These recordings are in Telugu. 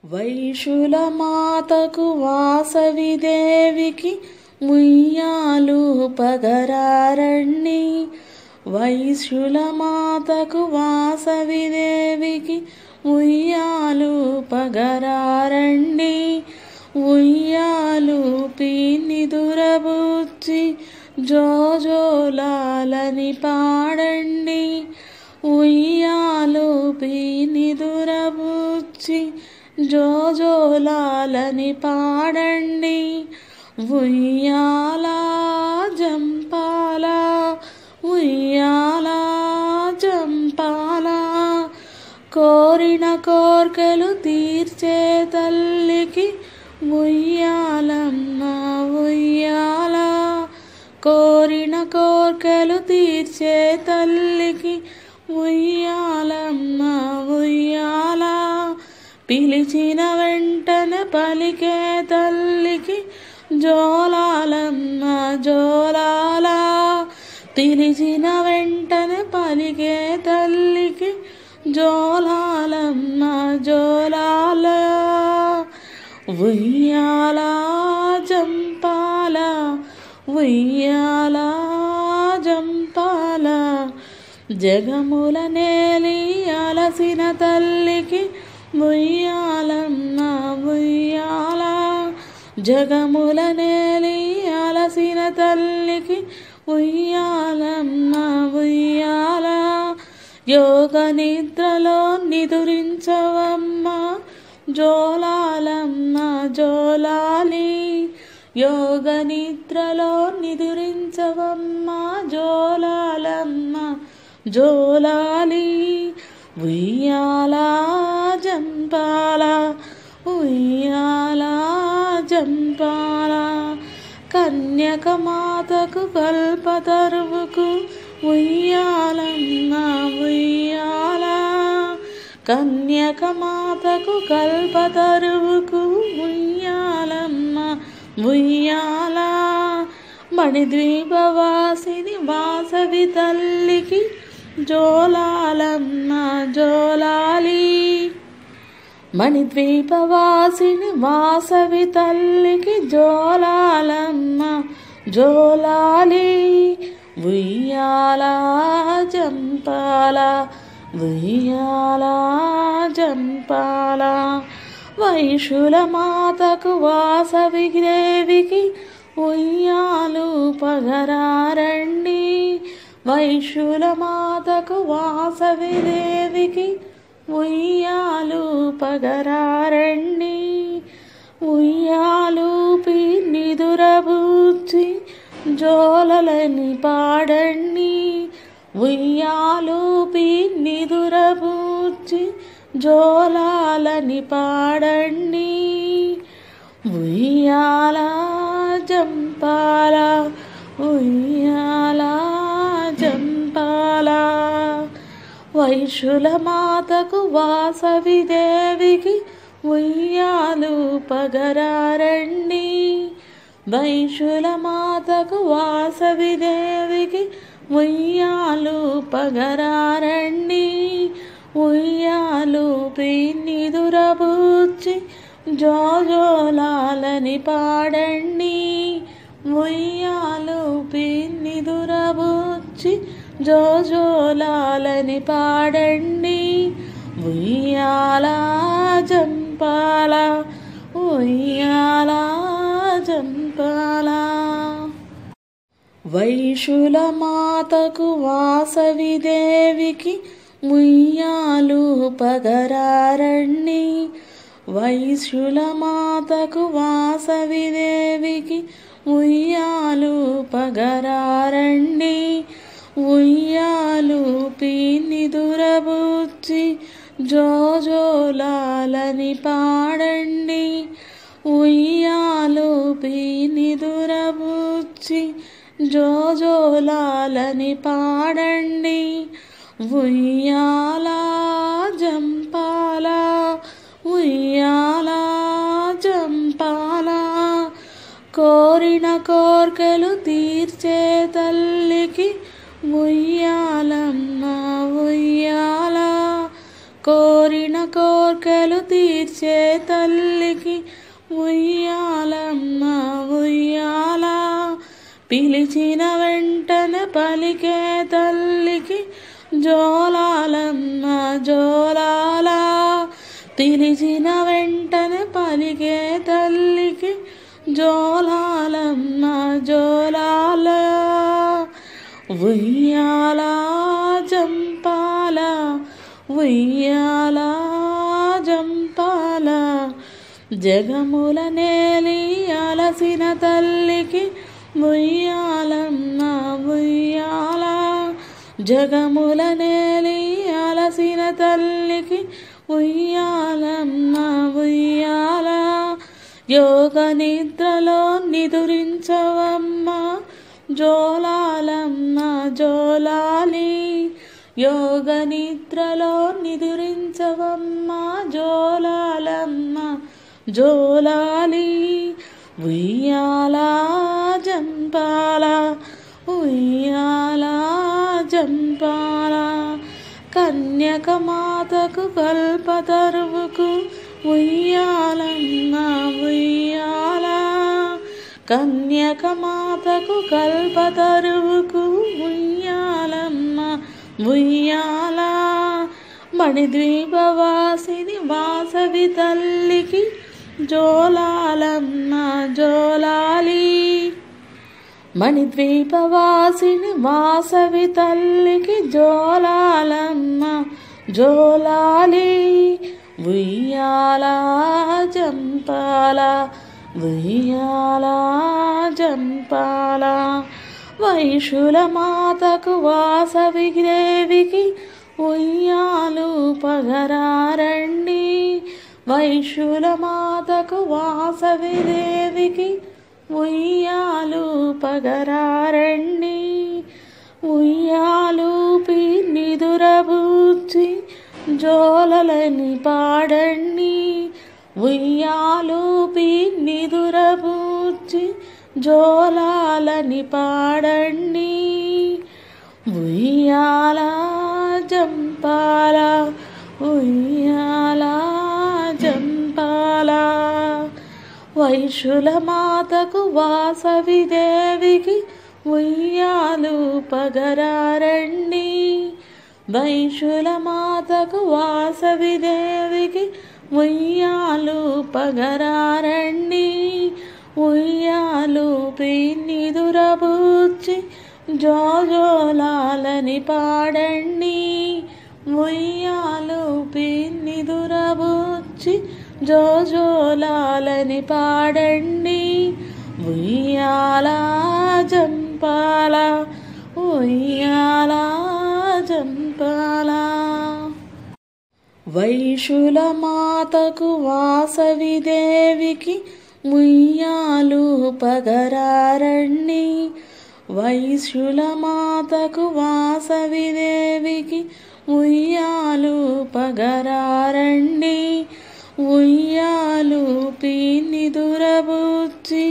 వైశుల మాతకు వాసవి దేవికి ముయ్యాలు పగరారండి వైశుల మాతకు వాసవి దేవికి ఉయ్యాలు పగరారండి ఉయ్యాలు పీని దురబుచ్చి జోజోలాలని పాడండి ఉయ్యాలు పీని దురబుచ్చి జోజోలాలని పాడండి ఉయ్యాల జంపాల ఉయ్యాల జంపాల కోరిన కోర్కెలు తీర్చే తల్లికి ఉయ్యాలమ్మ ఉయ్యాల కోరిన కోర్కెలు తీర్చే తల్లికి ఉయ్యాలమ్మ ఉయ్యాల పిలిచిన వెంటనే పలికే తల్లికి జోలాలమ్మ జోలాల పిలిచిన వెంటనే పలికే తల్లికి జోలాలమ్మ జోలాల ఉయ్యాల జంపాల ఉయ్యాల జంపాల జగముల నేలి అలసిన తల్లికి ఉయ్యాలమ్మ ఉయ్యాల జగముల నేలి అలసిన తల్లికి ఉయ్యాలమ్మ ఉయ్యాల యోగ నిద్రలో నిదురించవమ్మ జోలాలమ్మ జోలాలి యోగ నిద్రలో నిదురించవమ్మ జోలాలమ్మ జోలాలి ఉయ్యాల జంపాల ఉయ్యాల జంపాల కన్యక మాతకు కల్పతరువుకు ఉయ్యాలమ్మ ఉయ్యాల కన్యక మాతకు కల్పతరువుకు ఉయ్యాలమ్మ ఉయ్యాల మణిద్వీపవాసిని వాసవి తల్లికి జోలాలమ్మ జోలాలి మణిద్వీపవాసిని వాసవి తల్లికి జోలాలమ్మ జోలాలి ఉయ్యాల జంపాల ఉయ్యాల జంపాల వైశుల మాతకు వాసవి దేవికి ఉయ్యాలు పగరారండి వైశుల మాతకు వాసవి దేవికి ఉయ్యాలు పగరారండి ఉయ్యాలు నిదురబుచ్చి జోలలని పాడండి ఉయ్యాలు నిదురబుచ్చి జోలాలని పాడండి ఉయ్యాల జంపాల ఉయ్యాల జంపాల వైశుల మాతకు వాసవి దేవికి ఉయ్యాలు పగరారండి వైశుల మాతకు వాసవి దేవికి ఉయ్యాలు పగరారండి ఉయ్యాలు పిన్నిదురబుచ్చి జోజోలాలని పాడండి ఉయ్యాలు పిన్నిదురబుచ్చి జోజోలాలని పాడండి ఉయ్యాల జంపాల ఉయ్యాల జంపాల వైశుల మాతకు వాసవి దేవికి ముయ్యాలు పగరారండి వైశుల మాతకు వాసవి దేవికి ఉయ్యాలు పగరారండి ఉయ్యాలు పీని దురబుచ్చి జోజోలాలని పాడండి ఉయ్యాలు పీని దురబుచ్చి జోజోలాలని పాడండి ఉయ్యాల జంపాల ఉయ్యాల జంపాల కోరిన కోర్కెలు తీర్చే తల్లికి ఉయ్యాలమ్మ ఉయ్యాల కోరిన కోర్కెలు కోర్కెలు తీర్చే తల్లికి ఉయ్యాలమ్మ ఉయ్యాల పిలిచిన వెంటనే పలికే తల్లికి జోలాలమ్మ జోలాల పిలిచిన వెంటనే పలికే తల్లికి జోలాలమ్మ జోలాల ఉయ్యాల జంపాల ఉయ్యాల జంపాల జగముల నేలి అలసిన తల్లికి ఉయ్యాలమ్మ ఉయ్యాల జగముల నేలి అలసిన తల్లికి ఉయ్యాలమ్మ ఉయ్యాల యోగ నిద్రలో నిదురించవమ్మ జోలాలమ్మ జోలాలి యోగ నిద్రలో నిదురించవమ్మ జోలాలమ్మ జోలాలి ఉయ్యాల జంపాల ఉయ్యాల జంపాల కన్యక మాతకు కల్పతరువుకు ఉయ్యాలమ్మ ఉయ్యాల కన్యక మాతకు కల్పతరువుకు ఉయ్యాలమ్మ ఉయ్యాల మణిద్వీపవాసిని వాసవి తల్లికి జోలాలమ్మ జోలాలి మణిద్వీపవాసిని వాసవి తల్లికి జోలాలమ్మ జోలాలి ఉయ్యాల జంపాల ఉయ్యాల జంపాల వైశుల మాతకు వాసవి దేవికి ఉయ్యాలు పగరారండి వైశుల మాతకు వాసవి దేవికి ఉయ్యాలు పగరారండి ఉయ్యాలు నిదురబూచి జోలలని పాడండి ఉయ్యాలు నిదురబూచి జోలాలని పాడండి ఉయ్యాల జంపాల ఉయ్యాల జంపాల వైశుల మాతకు వాసవి దేవికి ఉయ్యాలు పగరారండి వైశుల మాతకు వాసవి దేవికి ఉయ్యాలు పగరారండి ఉయ్యాలు నిదురబూచి జోజోలాలని పాడండి ఉయ్యాలు నిదురబూచి జోజోలాలని పాడండి ఉయ్యాల జంపాల ఉయ్యాల జంపాల వైశుల మాతకు వాసవి దేవికి ఉయ్యాలు పగరారండి వైశుల మాతకు వాసవి దేవికి ఉయ్యాలు పగరారండి ఉయ్యాలు నిదురబుచ్చి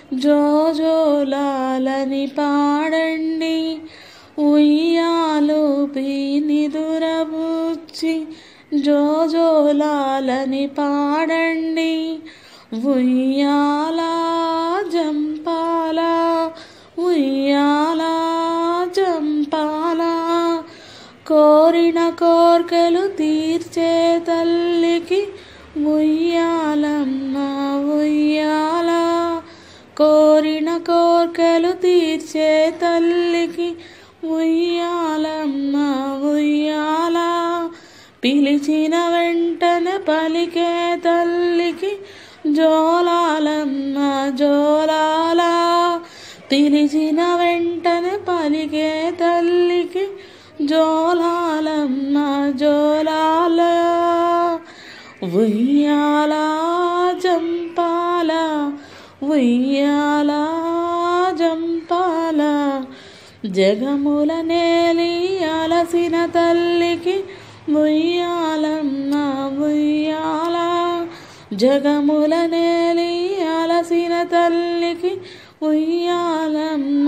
జోజోలాలని పాడండి ఉయ్యాలు నిదురబుచ్చి జోజోలాలని పాడండి ఉయ్యాల జంపాల ఉయ్యాల జంపాల కోరిన కోర్కెలు తీర్చే తల్లికి ఉయ్యాలమ్మ ఉయ్యాల కోరిన కోర్కెలు తీర్చే తల్లికి ఉయ్యాలమ్మ ఉయ్యాల పిలిచిన వెంటనే పలికే తల్లికి జోలాలమ్మ జోలాల పిలిచిన వెంటనే పలికే తల్లికి జోలాలమ్మ జోలాల ఉయ్యాల జంపాల ఉయ్యాల జంపాల జగముల నేలి అలసిన తల్లికి ఉయ్యాలమ్మ ఉయ్యాల జగముల నేలి అలసిన తల్లికి ఉయ్యాలమ్మ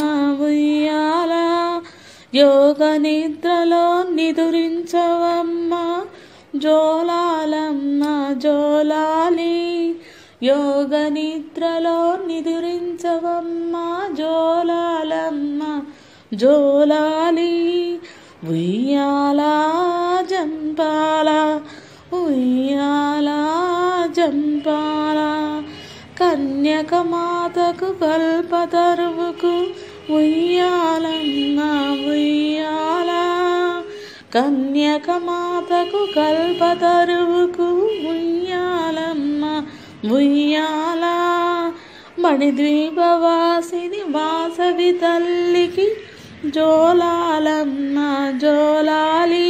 ఉయ్యాల యోగ నిద్రలో నిదురించవమ్మ జోలాలమ్మ జోలాలి యోగ నిద్రలో నిదురించవమ్మ జోలాలమ్మ జోలాలి ఉయ్యాల జంపాల ఉయ్యాల జంపాల కన్యక మాతకు కల్పతరువుకు ఉయ్యాలమ్మ ఉయ్యాల కన్యక మాతకు కల్పతరువుకు ఉయ్యాలమ్మ ఉయ్యాల మణిద్వీపవాసిని వాసవి తల్లికి జోలాలమ్మ జోలాలి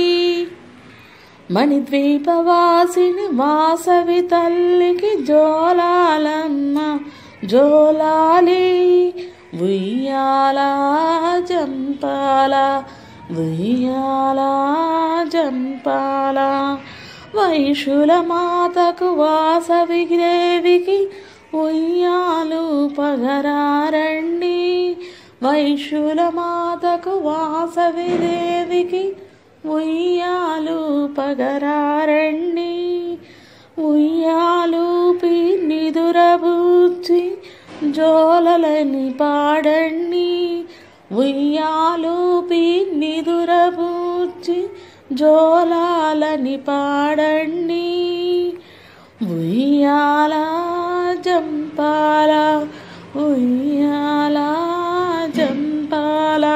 మణిద్వీపవాసిని వాసవి తల్లికి జోలాలమ్మ జోలాలి ఉయ్యాల జంపాల ఉయ్యాల జంపాల వైశుల మాతకు వాసవి దేవికి ఉయ్యాలు పగరారండి వైశుల మాతకు వాసవి దేవికి ఉయ్యాలు పగరారండి ఉయ్యాలు నిదురబూచి జోలలని పాడండి ఉయ్యాలు నిదురబూచి జోలాలని పాడండి ఉయ్యాల జంపాల ఉయ్యాల జంపాల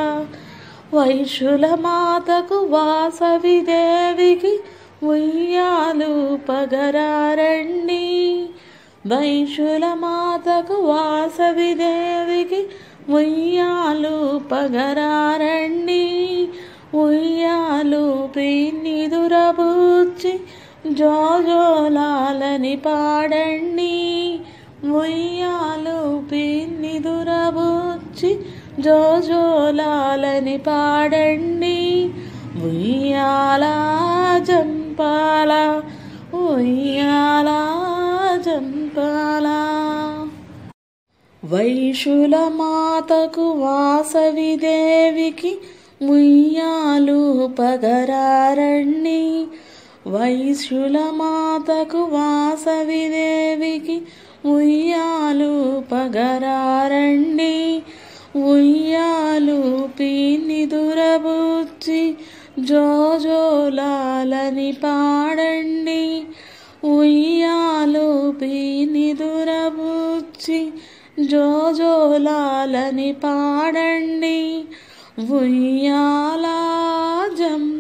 వైశుల మాతకు వాసవి దేవికి ఉయ్యాలు పగరారండి వైశుల మాతకు వాసవి దేవికి ఉయ్యాలు పగరారండి ఉయ్యాలు పిన్నిదురబూచి జోజోలాలని పాడండి ఉయ్యాలు పిన్నిదురబూచి జోజోలాలని పాడండి ఉయ్యాల జంపాల ఉయ్యాల జంపాల వైశుల మాతకు వాసవి దేవికి ఉయ్యాలు పగరారండి వైశుల మాతకు వాసవి దేవికి ఉయ్యాలు పగరారండి ఉయ్యాలు పిన్నిదురబుచ్చి జోజోలాలని పాడండి ఉయ్యాలు పిన్నిదురబుచ్చి జోజోలాలని పాడండి ఉయ్యాల జం